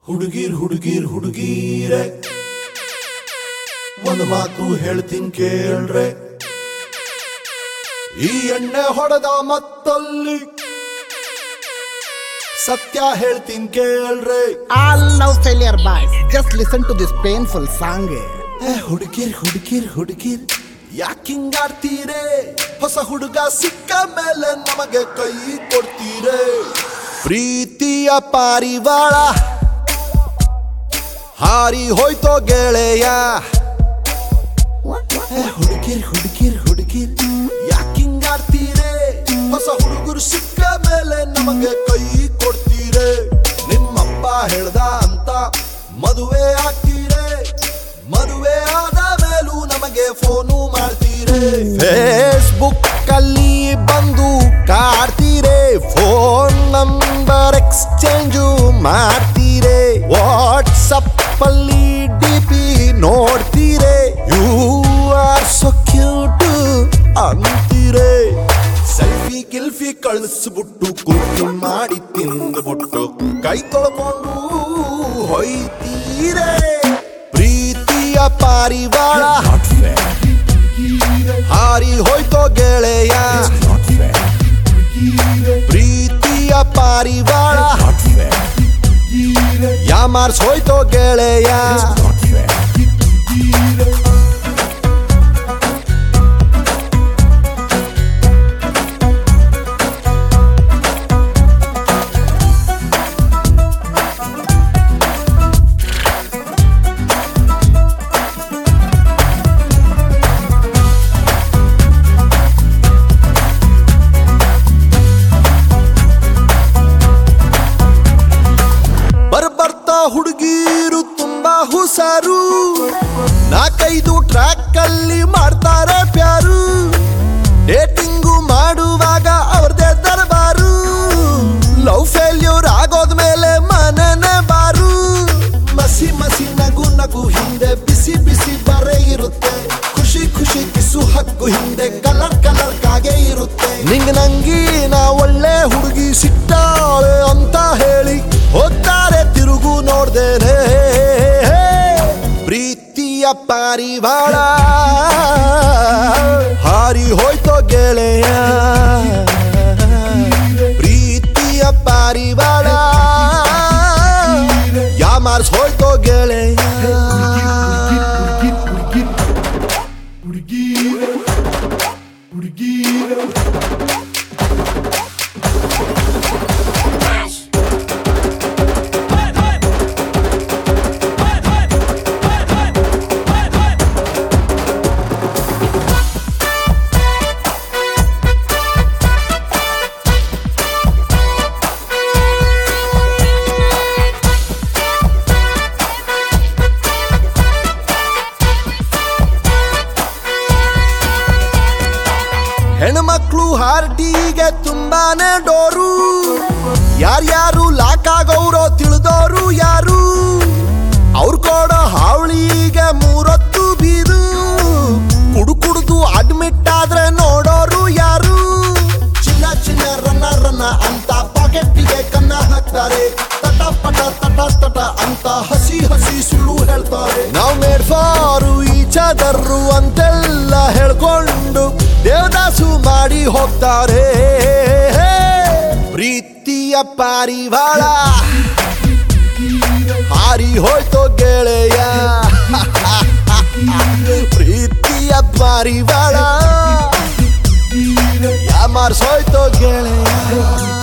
ಹುಡುಗೀರ್ ಹುಡುಗೀರ್ ಹುಡುಗೀರೆ ಒಂದು ಮಾತು ಹೇಳ್ತೀನಿ ಕೇಳ್ರೆ ಈ ಎಣ್ಣೆ ಹೊಡೆದ ಮತ್ತಲ್ಲಿ ಸತ್ಯ ಹೇಳ್ತೀನಿ ಕೇಳ್ರೆ All love failure boys, just listen to this painful song. ಏ ಹುಡುಗಿರ್ ಹುಡುಗಿರ್ ಹುಡುಗಿರ್ ಯಾಕಿಂಗಾಡ್ತೀರೆ ಹೊಸ ಹುಡುಗ ಸಿಕ್ಕ ಮೇಲೆ ನಮಗೆ ಕೈ ಕೊಡ್ತೀರೆ ಪ್ರೀತಿಯ ಪಾರಿವಾಳ ಹಾರಿ ಹೋಯ್ತೋ ಗೆಳೆಯ ಏ ಹುಡುಗಿರ್ ಹುಡುಗಿರ್ ಹುಡುಗಿರ್ ಯಾಕಿಂಗಾಡ್ತೀರೆ ಹೊಸ ಹುಡುಗರು ಸಿಕ್ಕ ಮೇಲೆ ನಮಗೆ ಕೈ ಕೊಡ್ತೀರೆ ನಿಮ್ಮಪ್ಪ ಹೇಳ್ದ ಅಂತ ಮದುವೆ ಆಗ್ತೀರೆ ಮದುವೆ ಆದ ಮೇಲೂ ನಮಗೆ ಫೋನು ಮಾಡ್ತೀರೆ ಫೇಸ್ಬುಕ್ ಅಲ್ಲಿ ಬಂದು ಕಾಡ್ತೀರೆ ಫೋನ್ ನಂಬರ್ ಎಕ್ಸ್ಚೇಂಜು ಮಾಡ್ತೀರೆ ವಾಟ್ಸಪ್ ಅಲ್ಲಿ ಡಿ ಪಿ ನೋಡ್ತೀರೆ ಯು ಆರ್ ಸೊ ಕ್ಯೂಟ್ ಅಂತೀರೆ ಸೆಲ್ಫಿ ಗಿಲ್ಫಿ ಕಳಿಸ್ಬಿಟ್ಟು ಕುಕ್ಕಿ ಮಾಡಿ ತಿಂದ್ಬಿಟ್ಟು ಕೈ ತೊಳ್ಕೊಂಡು ಹೊಯ್ತೀರೆ ಪ್ರೀತಿಯ ಪಾರಿವಾಳ ಹಾರಿ ಹೋಯ್ತೋ ಗೆಳೆಯ ಪ್ರೀತಿಯ ಪಾರಿವಾಳ ಯಾಮಾರ್ಸ್ ಹೋಯ್ತೋ ಗೆಳೆಯ ಬರ್ಬರ್ತಾ ಹುಡುಗೀರು ತುಂಬಾ ಹುಷಾರು ನಾಲ್ಕೈದು ಟ್ರ್ಯಾಕ್ ಅಲ್ಲಿ ಮಾಡ್ತಾರೆ ಪ್ಯಾರು ಡೇಟಿಂಗು ಮಾಡುವಾಗ ಅವ್ರದೇ ದರ್ಬಾರು ಲವ್ ಫೇಲ್ಯೂರ್ ಆಗೋದ್ಮೇಲೆ ಮನನೆ ಬಾರು ಮಸಿ ಮಸಿ ನಗು ನಗು ಹಿಂದೆ ಬಿಸಿ ಬಿಸಿ ಬರೆ ಇರುತ್ತೆ ಖುಷಿ ಖುಷಿ ಕಿಸು ಹಕ್ಕು ಹಿಂದೆ ಕಲರ್ ಕಲರ್ ಕಾಗೆ ಇರುತ್ತೆ ನಿಂಗ್ ನಂಗಿ ನಾ ಒಳ್ಳೆ ಹುಡುಗಿ ಸಿಕ್ತಾಳೆ ಅಂತ ಹೇಳಿ ಹೋಗ್ತಾರೆ ತಿರುಗು ನೋಡ್ದೇನೆ ಪ್ರೀತಿಯ ಪಾರಿವಾಳ ಹಾರಿ ಹೋಯ್ತೋ ಗೆಳೆಯ ಪ್ರೀತಿಯ ಪಾರಿವಾಳ ಯಾಮಾರ್ಸ್ ಹೋಯ್ತೋ ಗೆಳೆಯ ಹೆಣ್ಮಕ್ಳು ಹಾರ್ಟಿಗೆ ತುಂಬಾನೇ ಡೋರು ಯಾರ್ಯಾರು ಲಾಕ್ ಆಗೋರೋ ತಿಳಿದೋರು ಯಾರು ಅವ್ರು ಕೊಡೋ ಹಾವಳಿಗೆ ಮೂರೊತ್ತು ಬೀರು ಕುಡು ಕುಡ್ದು ಅಡ್ಮಿಟ್ ಆದ್ರೆ ನೋಡೋರು ಯಾರು ಚಿನ್ನ ಚಿನ್ನ ರನ್ನ ರನ್ನ ಅಂತ ಪಾಕೆಟ್ಗೆ ಕನ್ನ ಹಾಕ್ತಾರೆ ತಟ ಪಟ ತಟ ತಟ ಅಂತ ಹಸಿ ಹಸಿ ಸುಳ್ಳು ಹೇಳ್ತಾರೆ ನಾವ್ ಮೇಡ್ ಫಾರು ಈಚದರು ಅಂತೆಲ್ಲ ಹೇಳ್ಕೊಂಡು ದೇವದಾಸು ಮಾಡಿ ಹೋಗ್ತಾರೆ ಪ್ರೀತಿಯ ಪಾರಿವಾಳ ಹಾರಿ ಹೋಯ್ತೋ ಗೆಳೆಯ ಪ್ರೀತಿಯ ಪಾರಿವಾಳ ಯಾಮಾರ್ಸೋಯ್ತೋ ಗೆಳೆಯ